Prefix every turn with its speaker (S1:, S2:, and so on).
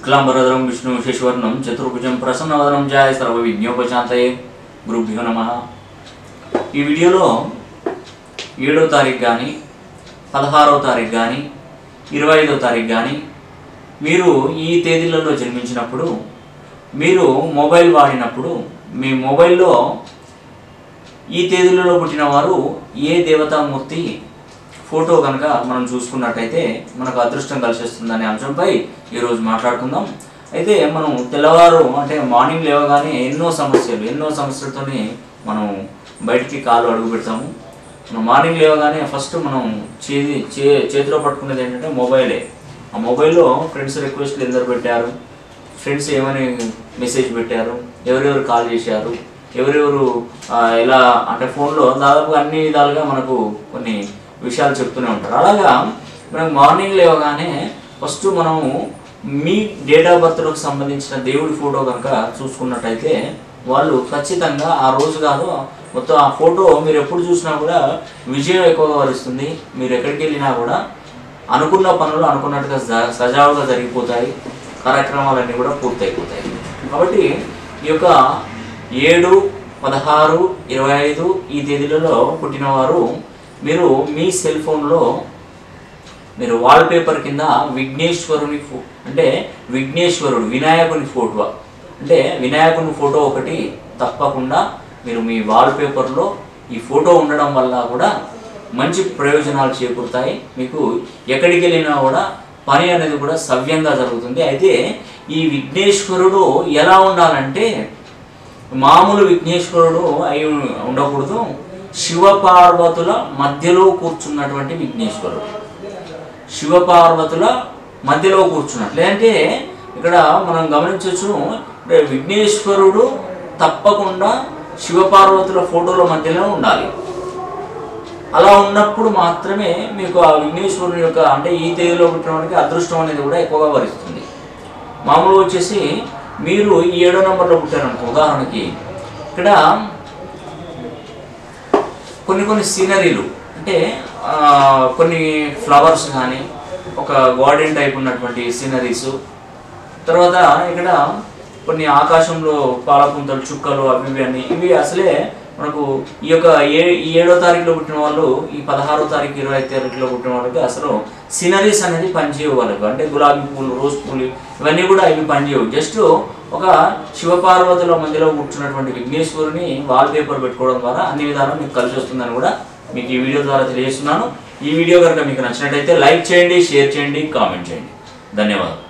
S1: శుక్లాంబరధరం విష్ణు శశివర్ణం చతుర్భుజం ప్రసన్నవదనం జాయ సర్వ విజ్ఞోపశాంతయే గురుభ్యో నమ ఈ వీడియోలో ఏడో తారీఖు కానీ పదహారవ తారీఖు కానీ ఇరవై ఐదో తారీఖు కానీ మీరు ఈ తేదీలలో జన్మించినప్పుడు మీరు మొబైల్ వాడినప్పుడు మీ మొబైల్లో ఈ తేదీలలో పుట్టిన వారు ఏ దేవతామూర్తి ఫోటో కనుక మనం చూసుకున్నట్టయితే మనకు అదృష్టం కలిసిస్తుందనే అంశంపై ఈరోజు మాట్లాడుకుందాం అయితే మనం తెల్లవారు అంటే మార్నింగ్ లేవగానే ఎన్నో సమస్యలు ఎన్నో సమస్యలతోని మనం బయటికి కాలు అడుగు పెడతాము మనం మార్నింగ్ లేవగానే ఫస్ట్ మనం చేతి చే చేతిలో పట్టుకునేది ఏంటంటే మొబైలే ఆ మొబైల్లో ఫ్రెండ్స్ రిక్వెస్ట్లు ఎందరు పెట్టారు ఫ్రెండ్స్ ఏమని మెసేజ్ పెట్టారు ఎవరెవరు కాల్ చేశారు ఎవరెవరు ఆ, ఎలా అంటే ఫోన్లో దాదాపు అన్ని విధాలుగా మనకు కొన్ని విషయాలు చెప్తూనే ఉంటారు అలాగా మనకు మార్నింగ్ లేవగానే ఫస్ట్ మనము మీ డేట్ ఆఫ్ బర్త్లకు సంబంధించిన దేవుడి ఫోటో కనుక చూసుకున్నట్టయితే వాళ్ళు ఖచ్చితంగా ఆ రోజు కాదు మొత్తం ఆ ఫోటో మీరు ఎప్పుడు చూసినా కూడా విజయం ఎక్కువగా వరిస్తుంది మీరు ఎక్కడికి వెళ్ళినా కూడా అనుకున్న పనులు అనుకున్నట్టుగా స- సజావుగా జరిగిపోతాయి కార్యక్రమాలన్నీ కూడా పూర్తయిపోతాయి కాబట్టి ఈ యొక్క ఏడు పదహారు ఇరవై ఐదు ఈ తేదీలలో పుట్టినవారు మీరు మీ సెల్ ఫోన్లో మీరు వాల్పేపర్ కింద విఘ్నేశ్వరుని ఫో అంటే విఘ్నేశ్వరుడు వినాయకుని ఫోటో అంటే వినాయకుని ఫోటో ఒకటి తప్పకుండా మీరు మీ వాల్పేపర్లో ఈ ఫోటో ఉండడం వల్ల కూడా మంచి ప్రయోజనాలు చేకూరుతాయి మీకు ఎక్కడికి వెళ్ళినా కూడా పని అనేది కూడా సవ్యంగా జరుగుతుంది అయితే ఈ విఘ్నేశ్వరుడు ఎలా ఉండాలంటే మామూలు విఘ్నేశ్వరుడు అయి ఉండకూడదు శివపార్వతుల మధ్యలో కూర్చున్నటువంటి విఘ్నేశ్వరుడు శివపార్వతుల మధ్యలో కూర్చున్నట్లు లేదంటే ఇక్కడ మనం గమనించవచ్చు అంటే విఘ్నేశ్వరుడు తప్పకుండా శివపార్వతుల ఫోటోల మధ్యలో ఉండాలి అలా ఉన్నప్పుడు మాత్రమే మీకు ఆ విఘ్నేశ్వరుని యొక్క అంటే ఈ తేదీలో పుట్టిన వాడికి అదృష్టం అనేది కూడా ఎక్కువగా వరిస్తుంది మామూలుగా వచ్చేసి మీరు ఈ ఏడో నెంబర్లో పుట్టారనుకో ఉదాహరణకి ఇక్కడ కొన్ని కొన్ని సీనరీలు అంటే ఆ, కొన్ని ఫ్లవర్స్ కానీ ఒక గార్డెన్ టైప్ ఉన్నటువంటి సీనరీస్ తర్వాత ఇక్కడ కొన్ని ఆకాశంలో పాలపుంతలు చుక్కలు అవి ఇవి అన్ని ఇవి అసలే మనకు ఈ యొక్క ఏ ఈ ఏడో తారీఖులో పుట్టిన వాళ్ళు ఈ పదహారో తారీఖు ఇరవై ఐదు తారీఖులో పుట్టిన వాళ్ళకి అసలు సీనరీస్ అనేది పనిచేయవు వాళ్ళకు అంటే గులాబీ పూలు రోజ్ పూలు ఇవన్నీ కూడా ఇవి పనిచేయవు జస్ట్ ఒక శివపార్వతుల మధ్యలో కూర్చున్నటువంటి విఘ్నేశ్వరుని వాల్ పేపర్ పెట్టుకోవడం ద్వారా అన్ని విధాలు మీకు కలిసి వస్తుందని కూడా మీకు ఈ వీడియో ద్వారా తెలియజేస్తున్నాను ఈ వీడియో కనుక మీకు నచ్చినట్టయితే లైక్ చేయండి షేర్ చేయండి కామెంట్ చేయండి ధన్యవాదాలు